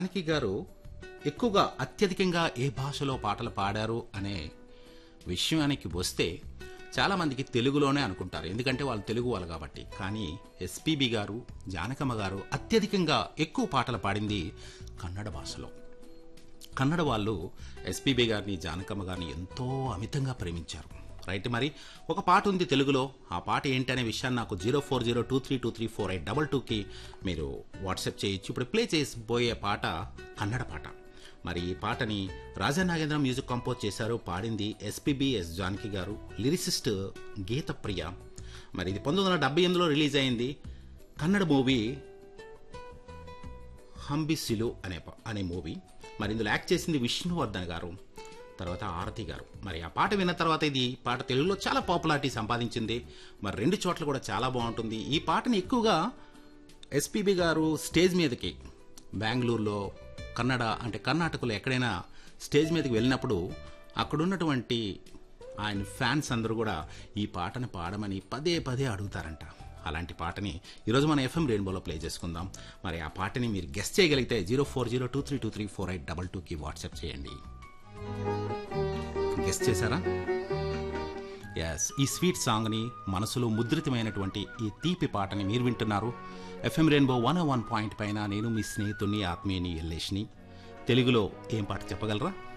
జానకి గారు ఎక్కువగా అత్యధికంగా ఏ భాషలో పాటలు పాడారు అనే విషయానికి వస్తే చాలా మందికి తెలుగులోనే అనుకుంటారు ఎందుకంటే వాళ్ళు తెలుగు వాళ్ళు కాబట్టి కానీ ఎస్పీబి గారు జానకమ్మ గారు అత్యధికంగా ఎక్కువ పాటలు పాడింది కన్నడ భాషలో కన్నడ వాళ్ళు ఎస్పీబీ గారిని జానకమ్మ గారిని ఎంతో అమితంగా ప్రేమించారు రైట్ మరి ఒక పాట ఉంది తెలుగులో ఆ పాట ఏంటనే విషయాన్ని నాకు zero four zero two three two three four eight double టూకి మీరు వాట్సాప్ చేయొచ్చు ఇప్పుడు ప్లే చేసిపోయే పాట కన్నడ పాట మరి ఈ పాటని రాజా నాగేంద్ర మ్యూజిక్ కంపోజ్ చేశారు పాడింది ఎస్పీబీ ఎస్ జానకి గారు లిరిసిస్ట్ గీత ప్రియ మరి ఇది పంతొమ్మిది వందల డెబ్బై ఎనిమిదిలో రిలీజ్ అయింది కన్నడ మూవీ హంబిసిలు అనే ప- అనే మూవీ మరి ఇందులో యాక్ట్ చేసింది విష్ణువర్ధన్ గారు తర్వాత ఆరతి గారు మరి ఆ పాట విన్న తర్వాత ఇది పాట తెలుగులో చాలా పాపులారిటీ సంపాదించింది మరి రెండు చోట్ల కూడా చాలా బాగుంటుంది ఈ పాటని ఎక్కువగా ఎస్పీబి గారు స్టేజ్ మీదకి బెంగళూరులో కన్నడ అంటే కర్ణాటకలో ఎక్కడైనా స్టేజ్ మీదకి వెళ్ళినప్పుడు అక్కడున్నటువంటి ఆయన ఫ్యాన్స్ అందరూ కూడా ఈ పాటను పాడమని పదే పదే అడుగుతారంట అలాంటి పాటని ఈరోజు మన ఎఫ్ఎం రెయిన్బోలో ప్లే చేసుకుందాం మరి ఆ పాటని మీరు గెస్ట్ చేయగలిగితే zero four zero two three two three four eight double టూకి వాట్సాప్ చేయండి గెస్ట్ చేశారా ఎస్ ఈ స్వీట్ సాంగ్ని మనసులో ముద్రితమైనటువంటి ఈ తీపి పాటని మీరు వింటున్నారు FM rainbow one one point పైన నేను మీ స్నేహితుడిని ఆత్మీయని ఎల్లేష్ని తెలుగులో ఏం పాట చెప్పగలరా